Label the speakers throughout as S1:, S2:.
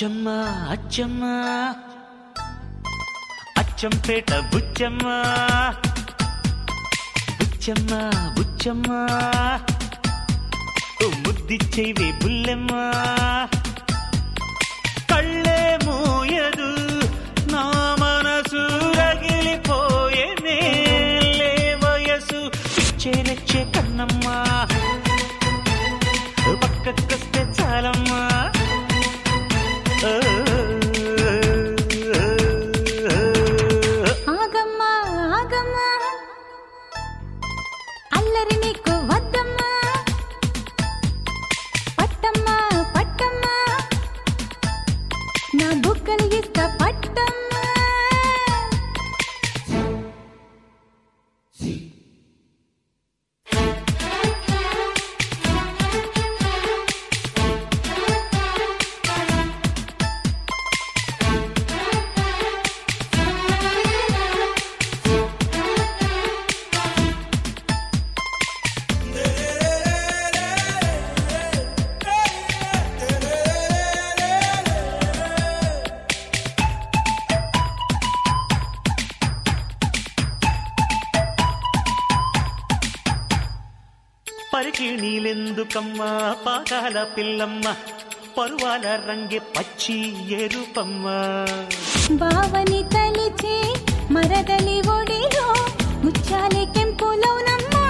S1: అచ్చమ్మ అచ్చమ్మ అచ్చంపేట బుచ్చమ్మ బుచ్చమ్మ బుచ్చమ్మ ఓ ముద్దిచ్చేవి బుల్లెమ్మ కళ్ళే మూయదు నా మనసు రగిలిపోయే నేలే వయసు పిచ్చేనెచ్చే కన్నమ్మా పక్కకొస్తే చాలమ్మా
S2: ఆగమ్మా ఆగమ్మా అల్లరి నీకు వద్దమ్మా పట్టమ్మా పట్టమ్మా నా బుక్కలు ఇస్త పట్టమ్మా
S1: పరికి నీలెందుకమ్మా పాకాల పిల్లమ్మ పరువాల రంగే పచ్చి ఎరుపమ్మ
S2: బావని తలిచి మరదలి ఒడిలో ముచ్చాలి కెంపులోనమ్మా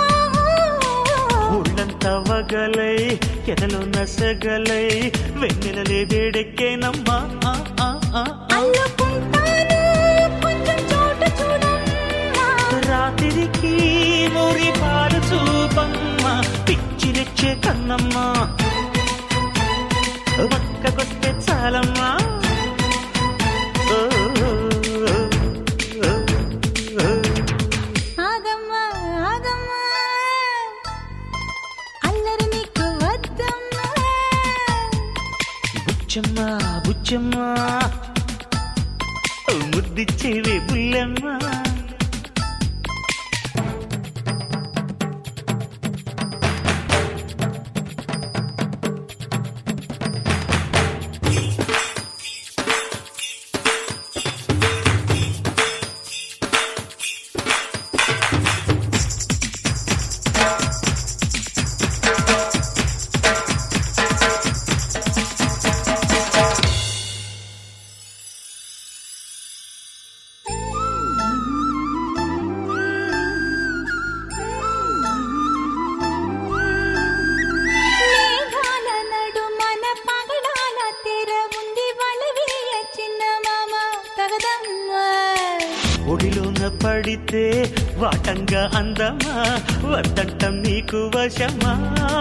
S1: ఊళ్ళంతా వగలై ఎదలో నసగలై వెన్నెలలే వేడెక్కేనమ్మా ఆ, ఆ, ఆ.
S2: అల్లుకుంటాను కొంచెం చోటు చూడమ్మా
S1: రాత్రికి మురి పాలు చూపమ్మ పిచ్చిరెచ్చే కన్నమ్మా పక్కకొస్తే చాలమ్మా ఓ, ఓ, ఓ, ఓ.
S2: ఆగమ్మా ఆగమ్మా అల్లరి నీకు వద్దమ్మా
S1: బుచ్చమ్మ బుచ్చమ్మ ఓ ముద్దిచ్చేవి బుల్లమ్మ
S2: మేఘాల నడుమన పగడాల తెర ఉంది వలవేయ చిన్న మామ తగదమ్మా
S1: ఒడిలోన పడితే వాటంగా అందమా వద్దంటం నీకు వశమా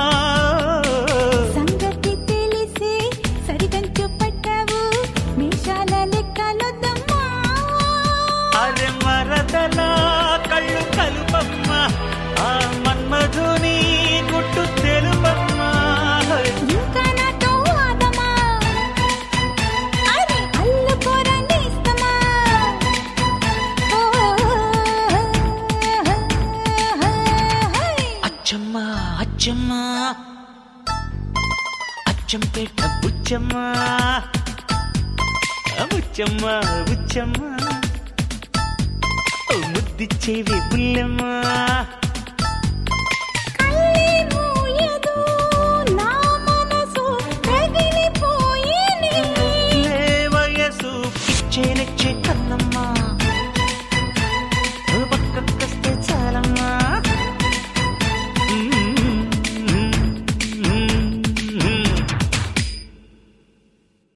S2: సంగతి తెలిసి సరిగంచు పట్టావు మీషాల లెక్కలొద్దమ్మా
S1: అరె మరదలా కళ్ళు కలుపమ్మ ఆ మన్మధుని గుట్టు తెలుపమ్మా
S2: ఇంకా నాతో ఆదమా అరే అల్లుకోరండి ఇస్తమా ఓ,
S1: అచ్చమ్మ అచ్చమ్మ అచ్చంపేట బుచ్చమ్మ బుచ్చమ్మ బుచ్చమ్మ ఓ ముద్దిచ్చేవి బుల్లెమ్మ
S2: కళ్ళే మూయదు నా మనసు రగిలిపోయేనే
S1: లే వయసు పిచ్చేనెచ్చే కన్నమ్మ